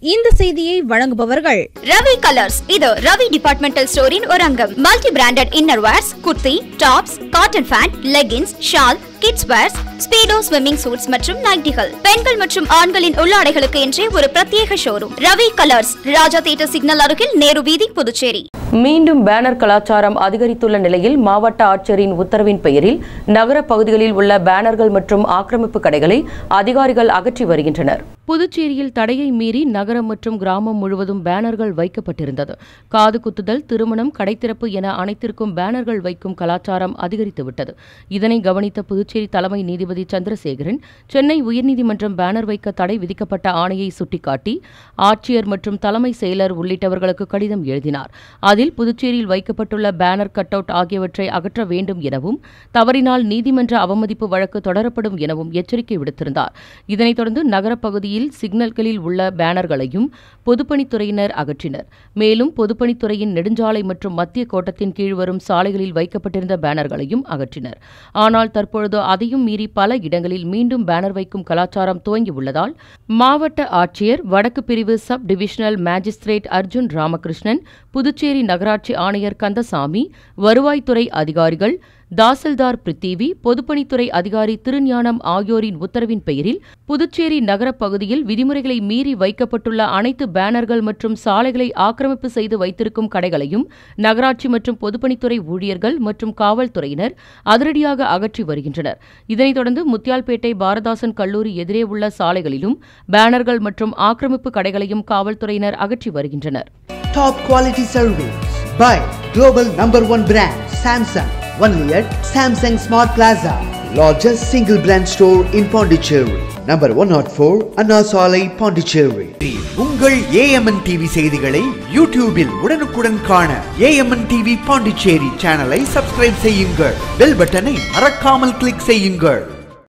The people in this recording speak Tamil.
இந்த செய்தியை வழங்குபவர்கள் ரவி கலர்ஸ் இது ரவி டிபார்ட்மெண்டல் ஸ்டோரின் ஒரு அங்கம் multi branded inner wears kurti tops cotton pant leggings shawl kids wears Speedo swimming suits மற்றும் நைட்டிகள் பெண்கள் மற்றும் ஆண்களின் உள்ளாடைகளுக்கு என்றே ஒரு பிரத்யேக showroom Ravi colours Raja theatre signal அருகில் நேரு வீதி புதுச்சேரி மீண்டும் பேனர் கலாச்சாரம் அதிகரித்துள்ள நிலையில் மாவட்ட ஆட்சியரின் உத்தரவின் பெயரில் நகர பகுதிகளில் உள்ள பேனர்கள் மற்றும் ஆக்கிரமிப்பு கடைகளை அதிகாரிகள் அகற்றி வருகின்றனர் புதுச்சேரியில் தடையை மீறி நகரம் மற்றும் கிராமம் முழுவதும் பேனர்கள் வைக்கப்பட்டிருந்தது காது குத்துதல் திருமணம் கடைத்திறப்பு என அனைத்திற்கும் பேனர்கள் வைக்கும் கலாச்சாரம் அதிகரித்துவிட்டது இதனை கவனித்த புதுச்சேரி தலைமை நீதிபதி சந்திரசேகரன் சென்னை உயர்நீதிமன்றம் பேனர் வைக்க தடை விதிக்கப்பட்ட ஆணையை சுட்டிக்காட்டி ஆட்சியர் மற்றும் தலைமை செயலர் உள்ளிட்டவர்களுக்கு கடிதம் எழுதினார் அதில் புதுச்சேரியில் வைக்கப்பட்டுள்ள பேனர் கட் அவுட் ஆகியவற்றை அகற்ற வேண்டும் எனவும் தவறினால் நீதிமன்ற அவமதிப்பு வழக்கு தொடரப்படும் எனவும் எச்சரிக்கை விடுத்திருந்தார் இதனைத் தொடர்ந்து நகரப் பகுதியில் சிக்னல்களில் உள்ள பேனர்களையும் பொதுப்பணித்துறையினர் அகற்றினர் மேலும் பொதுப்பணித்துறையின் நெடுஞ்சாலை மற்றும் மத்திய கோட்டத்தின் கீழ் வரும் சாலைகளில் வைக்கப்பட்டிருந்த பேனர்களையும் அகற்றினர் ஆனால் தற்பொழுது அதையும் மீறி பல இடங்களில் மீண்டும் பேனர் வைக்கும் கலாச்சாரம் துவங்கியுள்ளதால் மாவட்ட ஆட்சியர் வடக்கு பிரிவு sub divisional magistrate Arjun Ramakrishnan Puducherry நகராட்சி ஆணையர் கந்தசாமி வருவாய்த்துறை அதிகாரிகள் தாசில்தார் பிரித்திவி பொதுப்பணித்துறை அதிகாரி திருஞானம் ஆகியோரின் உத்தரவின் பெயரில் புதுச்சேரி நகரப் பகுதியில் விதிமுறைகளை மீறி வைக்கப்பட்டுள்ள அனைத்து பேனர்கள் மற்றும் சாலைகளை ஆக்கிரமிப்பு செய்து வைத்திருக்கும் கடைகளையும் நகராட்சி மற்றும் பொதுப்பணித்துறை ஊழியர்கள் மற்றும் காவல்துறையினர் அதிரடியாக அகற்றி வருகின்றனர் இதனைத் தொடர்ந்து முத்தியால்பேட்டை பாரதாசன் கல்லூரி எதிரே உள்ள சாலைகளிலும் பேனர்கள் மற்றும் ஆக்கிரமிப்பு கடைகளையும் காவல்துறையினர் அகற்றி வருகின்றனர் Top quality service by global number one brand Samsung. Only at Samsung Smart Plaza, largest single brand store in Pondicherry. Number 104 Anna Salai, Pondicherry. உங்கள் ஏஎம்என் டிவி செய்திகளை யூடியூபில் உடனுக்குடன் காண ஏஎம்என் டிவி பாண்டிச்சேரி சேனலை சப்ஸ்கிரைப் செய்யுங்கள் பெல் பட்டனை மறக்காமல் கிளிக் செய்யுங்கள்